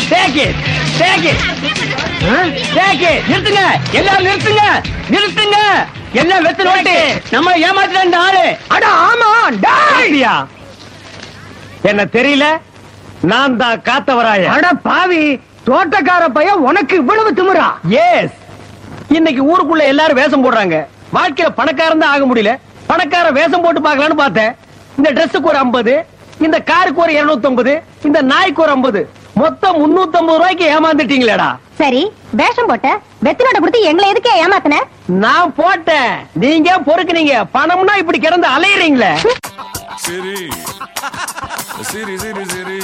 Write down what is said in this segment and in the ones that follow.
Take it take it take it நிறுத்துங்க எல்லாம் நிறுத்துங்க நிறுத்துங்க எல்லாம் வெத்து நோட்டு நம்ம ஏமாத்துற இந்த ஆளு அட ஆமா டேய் அப்படியா? என்ன தெரியல நான் தான் காத்தவராய அட பாவி தோட்டக்கார பையன் உனக்கு இவ்வளவு திமிரா எஸ் இன்னைக்கு ஊருக்குள்ள எல்லாரும் வேஷம் போடுறாங்க வாழ்க்கையில பணக்காரன் தான் ஆக முடியல பணக்கார வேஷம் போட்டு பார்க்கலாம்னு பார்த்தேன் இந்த ட்ரெஸ்ஸுக்கு ஒரு 50 இந்த காருக்கு ஒரு 250 இந்த நாய்க்கு ஒரு 50 மொத்தம் 350 ரூபாய்க்கு ஏமாந்துட்டீங்களேடா சரி வேஷம் போட்ட வெத்தினோட கொடுத்து எங்களை எதுக்கு ஏமாத்தின நான் போட்டேன் நீங்க பொறுக்குனீங்க பணம்னா இப்படி கிடந்து அலையறீங்களே Siri. Siri, Siri, Siri.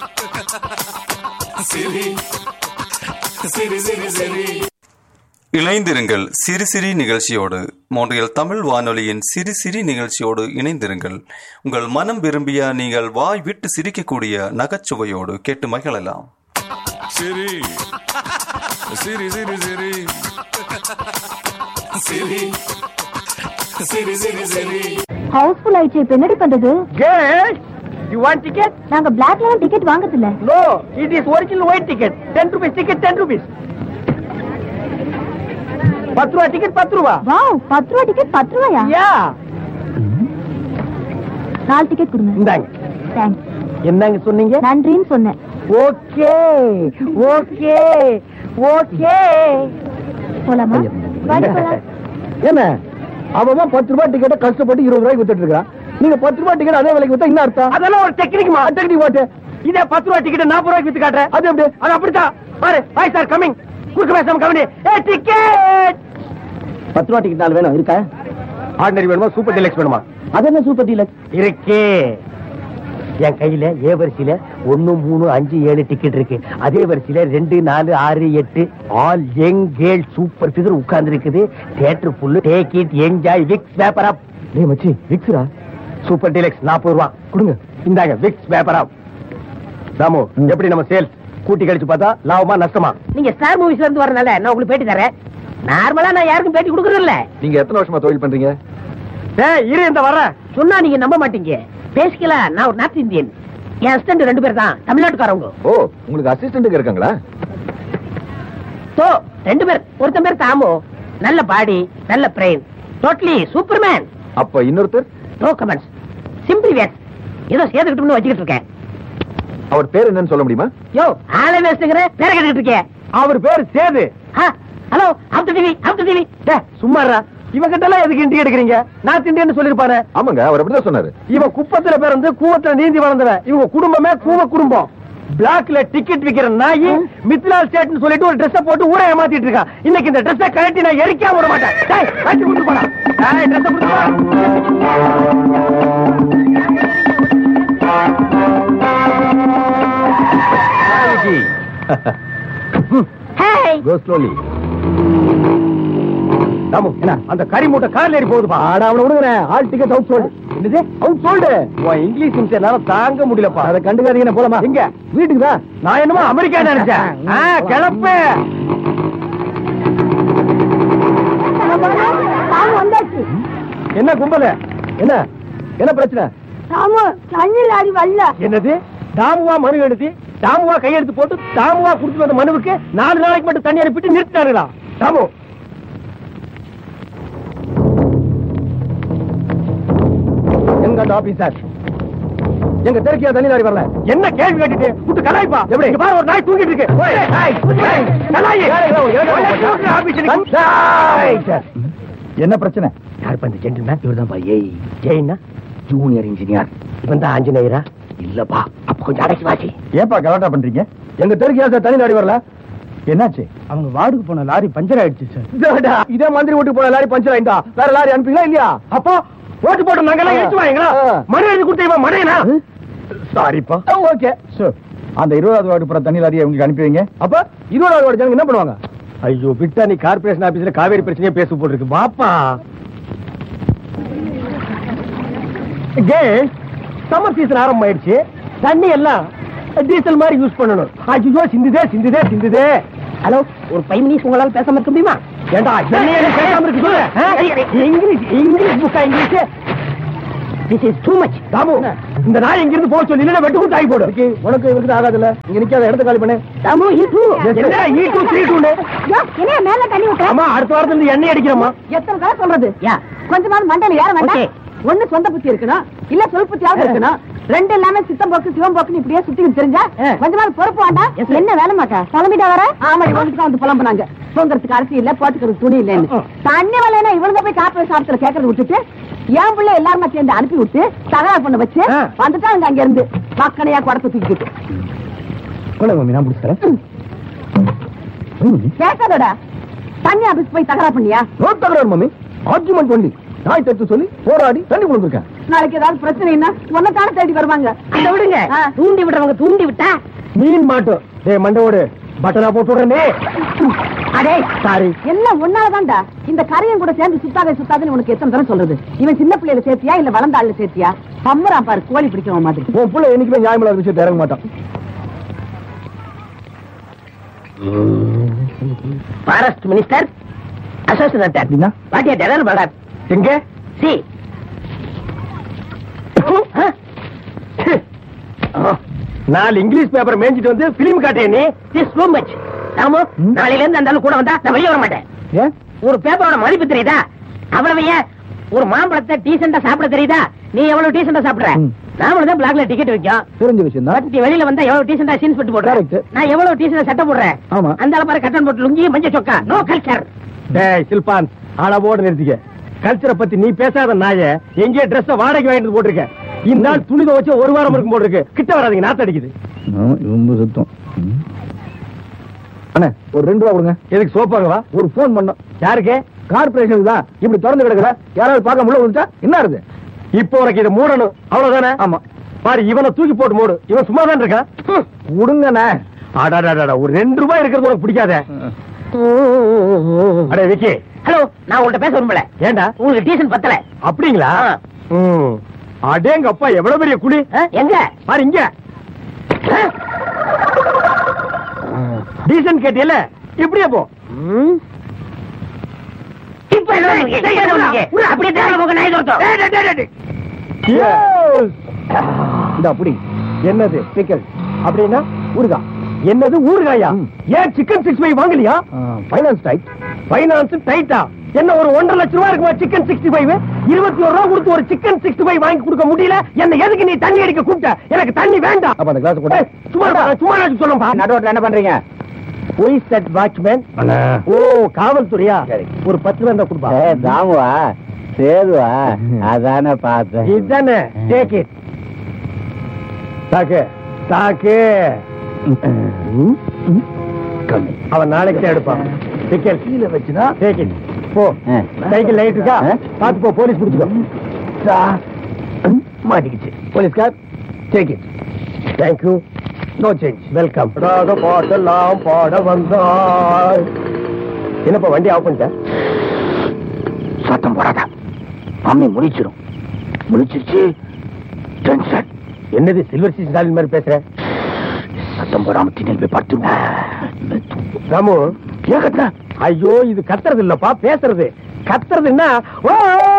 Siri. Siri, Siri, Siri. இணைந்திருங்கள் சிறு சிறு நிகழ்ச்சியோடு மோன்றியல் தமிழ் வானொலியின் சிறு சிறு நிகழ்ச்சியோடு இணைந்திருங்கள் உங்கள் மனம் விரும்பிய நீங்கள் வாய் விட்டு சிரிக்கக்கூடிய நகைச்சுவையோடு கேட்டு மகிழலாம் Siri. Siri, Siri, Siri. Siri. Siri, Siri, Siri. House full ஆயிடுச்சு இப்ப என்னடி பண்றது கேர்ள்ஸ் யூ வாண்ட் டிக்கெட் நாங்க பிளாக்ல டிக்கெட் வாங்குறது இல்ல no it is original white ticket 10 rupees ticket 10 rupees பத்து ரூபா டிக்கெட் பத்து ரூபா வாவ் பத்து ரூபா டிக்கெட் பத்து ரூபாயா யா நாலு டிக்கெட் கொடுங்க இந்தாங்க தேங்க்ஸ் என்னங்க சொன்னீங்க நன்றின்னு சொன்னேன் ஓகே ஓகே ஓகே போலாமா வாடி போலாம் என்ன அவன் பத்து ரூபாய் டிக்கெட்டை கஷ்டப்பட்டு இருபது ரூபாய்க்கு வித்துட்டு இருக்கான் நீங்க பத்து ரூபாய் டிக்கெட் அதே விலைக்கு வித்தா என்ன அர்த்தம் அதெல்லாம் ஒரு டெக்னிக்மா டெக்னிக் போட்டு இதே பத்து ரூபா டிக்கெட் நாற்பது ரூபாய்க்கு வித்து காட்டுறேன் அது எப்படி அது அப்படித்தான் பாரு பாய் சார் கமிங் குறுக்கு பேசாம கவனி ஏ டிக்கெட் பத்து ரூபாய் டிக்கெட் நாலு வேணும் இருக்கா ஆர்டினரி வேணுமா சூப்பர் டீலக்ஸ் வேணுமா அது என்ன சூப்பர் டீலக்ஸ் இருக்கே என் கையில ஏ வரிசையில ஒன்னு மூணு அஞ்சு ஏழு டிக்கெட் இருக்கு அதே வரிசையில ரெண்டு நாலு ஆறு எட்டு all young girl super figure உட்கார்ந்து இருக்குது theatre full take it enjoy Vicks paper up டேய் மச்சி விக்ஸ்ரா சூப்பர் டீலக்ஸ் நாற்பது ரூபா கொடுங்க இந்தாங்க விக்ஸ் பேப்பர் அப் ராமு ம். எப்படி நம்ம சேல்ஸ் கூட்டி கழிச்சு பார்த்தா லாபமா நஷ்டமா நீங்க ஸ்டார் மூவிஸ்ல இருந்து வரனால நான் உங்களுக்கு பேட்டி தரேன் நார்மலா நான் யாருக்கும் பேட்டி கொடுக்கறது இல்ல நீங்க எத்தனை வருஷமா தொழில் பண்றீங்க ஏய் இரு இந்த வர்றேன் சொன்னா நீங்க நம்ப மாட்டீங்க பேசிக்கலாம் நான் ஒரு நார்த் இந்தியன் என் ஹஸ்பண்ட் ரெண்டு பேர் தான் தமிழ்நாட்டுக்காரவங்க ஓ உங்களுக்கு அசிஸ்டன்ட் இருக்காங்களா சோ ரெண்டு பேர் ஒருத்தன் பேர் தாமு நல்ல பாடி நல்ல பிரெயின் டோட்டலி சூப்பர்மேன் அப்ப இன்னொருத்தர் நோ கமெண்ட்ஸ் சிம்பிள் வேஸ் ஏதோ சேர்த்துக்கிட்டோம்னு வச்சுக்கிட்டு இருக்கேன் அவர் பேர் என்னன்னு சொல்ல முடியுமா யோ ஆளே வேஸ்ட்டுங்கிற பேர கேட்டுக்கிட்டு இருக்கேன் அவர் பேர் Sethu hello after TV after TV டேய், சும்மாடா இவகிட்ட எல்லாம் எதுக்கு இன்டி எடுக்கிறீங்க நான் திண்டியன்னு சொல்லிருப்பாரு ஆமாங்க அவர் அப்படிதான் சொன்னாரு இவன் குப்பத்துல பிறந்து கூவத்துல நீந்தி வளர்ந்தவன் இவங்க குடும்பமே கூவ குடும்பம் பிளாக்ல டிக்கெட் விக்கிற நாயி மித்லால் ஸ்டேட்னு சொல்லிட்டு ஒரு ட்ரெஸ் போட்டு ஊரை ஏமாத்திட்டு இருக்கான் இன்னைக்கு இந்த ட்ரெஸ்ஸை கழட்டி நான் எரிக்காம விட மாட்டேன் டேய், கழட்டி கொடுத்து போடா டேய், dress அ கொடுத்து போடா. ஹேய் கோ ஸ்லோலி ராமு, என்ன அந்த கறி மூட்டை கார்ல ஏறி போகுதுப்பா ஆடா அவன விடுங்க ஆல் டிக்கெட் அவுட் சோல்டு என்னது அவுட் சோல்டு உன் இங்கிலீஷ் நிமிஷம் என்னால தாங்க முடியலப்பா அதை கண்டுக்காதீங்க போலாமா எங்க வீட்டுக்கு தான் நான் என்னமோ அமெரிக்கா நினைச்சேன் ஆ, கிளப்பு சாமு வந்தாச்சு என்ன கும்பல என்ன என்ன பிரச்சனை சாமு தண்ணியில் ஆடி வரல என்னது தாமுவா மனு எழுதி தாமுவா கையெழுத்து போட்டு தாமுவா குடுத்து வந்த மனுவுக்கு நாலு நாளைக்கு மட்டும் தண்ணி அனுப்பிட்டு நிறுத்தினாருங்களா தாமு எங்க அந்த ஆபீசர் எங்க தெருக்கியா தண்ணி லாரி வரல என்ன கேள்வி கேட்டுட்டு விட்டு கலாய்ப்பா எப்படி இங்க பாரு ஒரு நாய் தூங்கிட்டு இருக்கு ஓய், ஏய், ஏய், கலாயி. ஓய், ஆபீஸ் நிக்கு. ஏய், சார். என்ன பிரச்சனை யாருப்பா இந்த ஜென்டில்மேன் இவர்தான்ப்பா ஏய் ஜெயின்னா ஜூனியர் இன்ஜினியர் இவன் தான் ஆஞ்சநேயரா இல்லப்பா அப்ப கொஞ்சம் அடக்கி வாசி ஏன்பா கலாட்டா பண்றீங்க எங்க தெருக்கியா சார் தண்ணி லாரி வரல என்னாச்சு அவங்க வார்டுக்கு போன லாரி பஞ்சர் ஆயிடுச்சு சார் இதோடா, இதே மந்திரி வீட்டுக்கு போன லாரி பஞ்சர் ஆயிட்டா வேற லாரி அனுப்புங்களா இல்லையா அப்போ ஓட்டு போட்டு நாங்க எல்லாம் எடுத்து வாங்களா ஆ. மனு எழுதி கொடுத்த இவன் மடையனா சாரிப்பா ஓகே சார் அந்த இருபதாவது வார்டு போற தண்ணி லாரியை உங்களுக்கு அனுப்பி வைங்க அப்ப இருபதாவது வார்டு ஜனங்க என்ன பண்ணுவாங்க ஐயோ விட்டா நீ கார்பரேஷன் ஆபீஸ்ல காவேரி பிரச்சனையே பேச போட்டுருக்கு வாப்பா சம்மர் சீசன் ஆரம்பம் ஆயிடுச்சு தண்ணி எல்லாம் டீசல் மாதிரி யூஸ் பண்ணணும் ஐயோ சிந்துதே சிந்துதே சிந்துதே ஹலோ ஒரு ஃபைவ் மினிட்ஸ் உங்களால பேசாம இருக்க முடியுமா ஏண்டா என்னைய நீ கேட்காம இருக்கு சொல்லு ஆ? இங்கிலீஷ் இங்கிலீஷ் புக்கா English this is too much Ramu இந்த நாய் இங்க இருந்து போக சொல்லி இல்லைன்னா வெட்டு கொடுத்து ஆகி போடு விக்கி, உனக்கு இவருக்கு ஆகாதுல்ல இங்க நிக்காத இடத்த காலி பண்ணு ராமு ஈ டூ என்ன ஈ டூ த்ரீ டூன்னு என்ன மேல தண்ணி ஊத்த ஆமா அடுத்த வாரத்துல இருந்து எண்ணெய் அடிக்கிறோமா எத்தனை தடவை சொல்றது யா கொஞ்சமாவது மண்டையில ஏற Okay. வேண்டாம் ஒண்ணு சொந்த புத்தி இருக்கணும் இல்ல சொல் புத்தியாவது இருக்கணும் ரெண்டு இல்லாம சித்தம் போக்கு சிவம் போக்குன்னு இப்படியே சுத்தி தெரிஞ்சா ஆ. கொஞ்சமாவது பொறுப்பு வேண்டாம் Yes, sir. என்ன வேலை மாட்டா கிளம்பிட்டா வர ஆமாடி வந்துட்டு தான் வந்து புலம்புனாங்க தூங்குறதுக்கு அரிசி இல்ல போட்டுக்கிறதுக்கு துணி இல்லைன்னு தண்ணி வரலன்னா இவனுங்க போய் காப்பி சாப்பித்துல கேட்கறது விட்டுட்டு என் பிள்ளை எல்லாருமா சேர்ந்து அனுப்பி விட்டு தகராறு பண்ண வச்சு ஆ. வந்துட்டாங்க அங்க இருந்து மக்களையா குடத்தை தூக்கிட்டு கொள்ள மம்மி நான் பிடிச்சிக்கிறேன் கேட்காதோட தண்ணி ஆபீஸ் போய் தகராறு பண்ணியா நோ தகராறு மம்மி ஆர்குமெண்ட் பண்ணி நாய் தட்டு சொல்லி போராடி தண்ணி கொடுத்துருக்கேன் நாளைக்கு ஏதாவது பிரச்சனைன்னா உன்னைத்தானே தேடி வருவாங்க அதை விடுங்க ஆ. தூண்டி விடுறவங்க தூண்டி விட்டா மீன் மாட்டோம் டேய் மண்டவோடு பட்டனா போட்டு விடுறேனே அடே சாரி எல்லாம் ஒன்னாலதான்டா இந்த கரையன் கூட சேர்ந்து சுத்தாதே சுத்தாதுன்னு உனக்கு எத்தனை தரம் சொல்றது இவன் சின்ன பிள்ளையில சேர்த்தியா இல்ல வளர்ந்த ஆளுல சேர்த்தியா பம்பரான் பாரு கோழி பிடிக்கிறவன் மாதிரி உன் பிள்ளை என்னைக்குமே நியாயமில்லாத விஷயத்தை இறங்க மாட்டான் ஃபாரஸ்ட் மினிஸ்டர் அசோசியேட் அப்படின்னா? வாட்டியா டெரர் மேடம் எங்க சி நாலு இங்கிலீஷ் பேப்பர் மேய்ஞ்சிட்டு வந்து பிலிம் காட்டேன் நீ திஸ் டூ மச் ராமு ம். நாளையில இருந்து அந்த ஆளு கூட வந்தா நான் வெளியே வர மாட்டேன் ஏன் ஒரு பேப்பரோட மதிப்பு தெரியுதா அவ்வளவு ஏன் ஒரு மாம்பழத்தை டீசெண்டா சாப்பிட தெரியுதா நீ எவ்வளவு டீசெண்டா சாப்பிடுற ம். நாமளும் தான் பிளாக்ல டிக்கெட் வைக்கும் தெரிஞ்ச விஷயம் தான் நீ வெளியில வந்தா எவ்வளவு டீசெண்டா சீன்ஸ் போட்டு போடுற Correct. நான் எவ்வளவு டீசெண்டா சட்டை போடுறேன் ஆமா. அந்த ஆளு பாரு கட்டன் போட்டு லுங்கி மஞ்சள் சொக்கா நோ கல்ச்சர் டேய் சில்பான் அளவோடு நிறுத்திக்க கல்ச்சரை பத்தி நீ பேசாத நாய எங்கேயோ ட்ரெஸ் வாடகை வாங்கிட்டு போட்டிருக்க இந்த நாள் துணி துவச்சு ஒரு வாரம் இருக்கும் போட்டிருக்கு கிட்ட வராதீங்க நாத்து அடிக்குது ரொம்ப சுத்தம் அண்ணே ஒரு ரெண்டு ரூபா கொடுங்க எதுக்கு சோப்பாங்கவா ஒரு போன் பண்ணோம் யாருக்கு கார்பரேஷனுக்கு தான் இப்படி திறந்து கிடக்குற யாராவது பார்க்க முடியல வந்துட்டா என்ன இருக்கு இப்போ உனக்கு இதை மூடணும் அவ்வளவுதானே ஆமா பாரு இவனை தூக்கி போட்டு மூடு இவன் சும்மா தான் இருக்கான் ஹம். விடுங்கண்ணே அடாடாடாடா ஒரு ரெண்டு ரூபாய் இருக்கிறது உனக்கு பிடிக்காத அடே விக்கி ஹலோ நான் உங்கள்ட்ட பேச விரும்பல ஏண்டா உங்களுக்கு டீசன் பத்தல அப்படிங்களா ஆ. ம். அடேங்க அப்பா எவ்வளவு பெரிய குழி ஆ, எங்க பாரு இங்க டீசன்ட் கேட்டியல இப்படியே போ இப்ப என்ன நீங்க? என்ன சொல்றீங்க? அப்படியே தேவை போக நாய் தோட்டம் Yes. இந்த அப்படி என்னது பிக்கல் அப்படின்னா ஊருகா என்னது ஊறுகாயா ம். ஏன் சிக்கன் சிக்ஸ் ஃபைவ் வாங்கலையா ஃபைனான்ஸ் டைட் பைனான்ஸ் டைட்டா என்ன ஒரு ஒன்றரை லட்சம் ரூபாய் இருக்குமா சிக்கன் சிக்ஸ்டி ஃபைவ் இருபத்தி ஒரு ரூபா கொடுத்து ஒரு சிக்கன் சிக்ஸ்டி ஃபைவ் வாங்கி கொடுக்க முடியல என்ன எதுக்கு நீ தண்ணி அடிக்க கூப்பிட்ட எனக்கு தண்ணி வேண்டாம் அப்ப அந்த கிளாஸ் கூட ஏய், சும்மா இருப்பா, சும்மா நான் சொல்லும்பா நடுவோட்டில் என்ன பண்றீங்க போலீஸ் தட் வாட்ச்மேன் ஓ காவல்துறையா சரி. ஒரு பத்து ரூபா கொடுப்பா தாமுவா சேதுவா அதானே பார்த்தேன் இதுதானே டேக் இட் தாக்கு தாக்கு கம்மி அவன் நாளைக்கு தான் எடுப்பான் டிக்கெட் கீழே வச்சுனா டேக் இட் போ ஆ. சைக்கிள் லைட் இருக்கா ஆ. பாத்து போ போலீஸ் பிடிச்சுக்கோ மாட்டிக்கிச்சு போலீஸ்கார் take it thank you no change welcome ராக பாட்டெல்லாம் பாட வந்தாய் என்னப்பா வண்டி ஆஃப் பண்ணிட்ட சத்தம் போடாத மம்மி முடிச்சிடும் முடிச்சிருச்சு டென்ஷன் என்னது சில்வர் சீஸ் ஸ்டாலின் மாதிரி பேசுற சத்தம் போடாம திணல் போய் படுத்துருங்க ராமு ஏன் கத்துன ஐயோ இது கத்துறது இல்லப்பா பேசுறது கத்துறதுன்னா ஓ!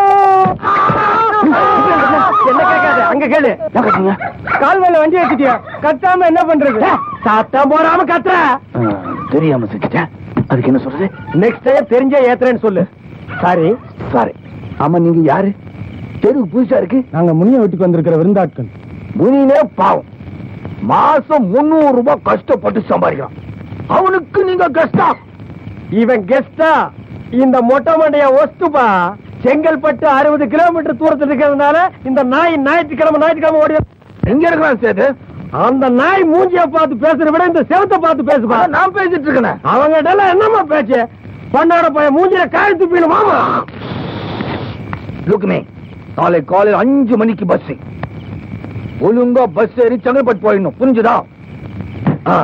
என்ன கேட்காது அங்க கேளு ஏன் கத்துங்க கால் மேல வண்டி வச்சுட்டியா கத்தாம என்ன பண்றது சாத்தம் போடாம கத்துற தெரியாம செஞ்சுட்டேன் அதுக்கு என்ன சொல்றது நெக்ஸ்ட் டைம் தெரிஞ்சே ஏத்துறேன்னு சொல்லு சாரி சாரி ஆமா நீங்க யாரு தெருவுக்கு புதுசா இருக்கு நாங்க முனிய வீட்டுக்கு வந்திருக்கிற விருந்தாட்கள் முனினே பாவம் மாசம் முன்னூறு ரூபாய் கஷ்டப்பட்டு சம்பாதிக்கிறான் அவனுக்கு நீங்க கஷ்டா இவன் கெஸ்டா இந்த மொட்டை மண்டைய ஒஸ்துப்பா செங்கல்பட்டு அறுபது கிலோமீட்டர் தூரத்தில் இருக்கிறதுனால இந்த நாய் ஞாயிற்றுக்கிழமை ஞாயிற்றுக்கிழமை ஓடி எங்க இருக்கிறான் சேது அந்த நாய் மூஞ்சிய பார்த்து பேசுறத விட இந்த செவத்தை பார்த்து பேசுப்பா அதான் நான் பேசிட்டு இருக்கேன் அவங்க எல்லாம் என்னமா பேச்சு பண்ணாட பையன் மூஞ்சில காய் துப்பிடு மாமா லுக்மே நாளை காலையில் அஞ்சு மணிக்கு பஸ் ஒழுங்கா பஸ் ஏறி செங்கல்பட்டு போயிடணும் புரிஞ்சுதா ஆ.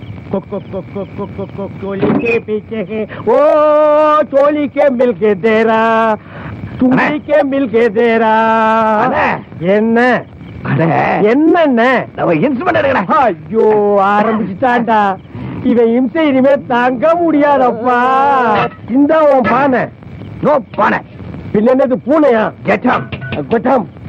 चोली के पीछे है ओ चोली के मिल के तेरा चूड़ी के मिल के तेरा அண்ணே. என்ன அடே, என்னண்ண நம்ம இன்ஸ்ட்ருமெண்ட் எடுக்கிறேன் ஐயோ ஆரம்பிச்சுட்டான்டா இவன் இம்சை இனிமே தாங்க முடியாதப்பா இந்த உன் பானை நோ பானை பின்ன என்னது பூனையா கெட்டம் கொட்டம்